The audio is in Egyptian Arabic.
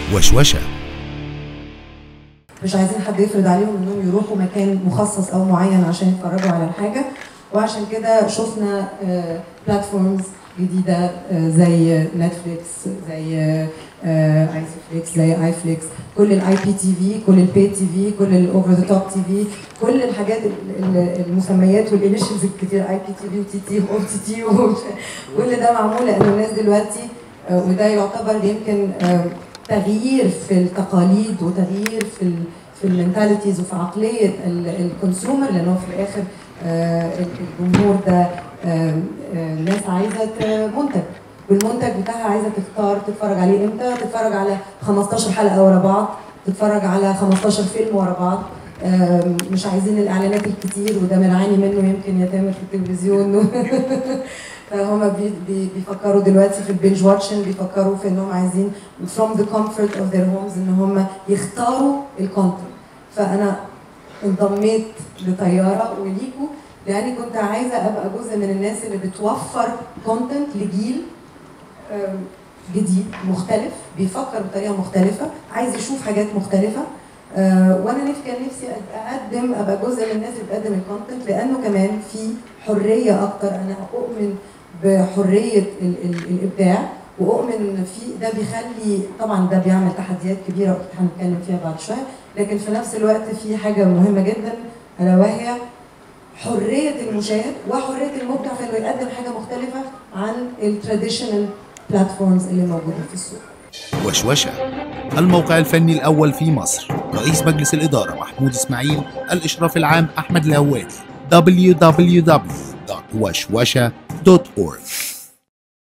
وشوشة مش عايزين حد يفرض عليهم انهم يروحوا مكان مخصص او معين عشان يتفرجوا على الحاجه وعشان كده شفنا بلاتفورمز جديده آه، زي نتفليكس زي اي فليكس زي اي فليكس كل الاي بي تي في كل البي تي في كل الاوفر ذا توب تي في كل الحاجات ال- ال- المسميات والانيشنز الكتير اي بي تي في وتي تي واو تي تي كل ده معمول لان الناس دلوقتي آه، وده يعتبر يمكن آه، تغيير في التقاليد وتغيير في ال في المنتاليتيز وفي عقليه الكونسيومر لانه في الاخر آه، الجمهور ده آه، آه، ناس عايزه ت- منتج والمنتج بتاعها عايزه تختار تتفرج عليه امتى تتفرج على 15 حلقه ورا بعض تتفرج على 15 فيلم ورا بعض آم، مش عايزين الاعلانات الكتير وده بنعاني منه يمكن يا تامر في التلفزيون فهم بي بي بيفكروا دلوقتي في البنج واتشنج بيفكروا في انهم عايزين from the comfort of their homes ان هم يختاروا الكونتنت فانا انضميت لطياره وليكو لاني كنت عايزه ابقى جزء من الناس اللي بتوفر كونتنت لجيل آم، جديد مختلف بيفكر بطريقه مختلفه عايز يشوف حاجات مختلفه آه، وانا نفسي كان نفسي اقدم ابقى جزء من الناس اللي بتقدم الكونتنت لانه كمان في حريه اكتر انا اؤمن بحريه ال ال الابداع واؤمن ان في ده بيخلي طبعا ده بيعمل تحديات كبيره واكيد هنتكلم فيها بعد شويه لكن في نفس الوقت في حاجه مهمه جدا الا وهي حريه المشاهد وحريه المبدع في انه يقدم حاجه مختلفه عن التراديشنال بلاتفورمز اللي موجوده في السوق وشوشة الموقع الفني الأول في مصر رئيس مجلس الإدارة محمود إسماعيل الإشراف العام أحمد الهوادي www.وشوشة.org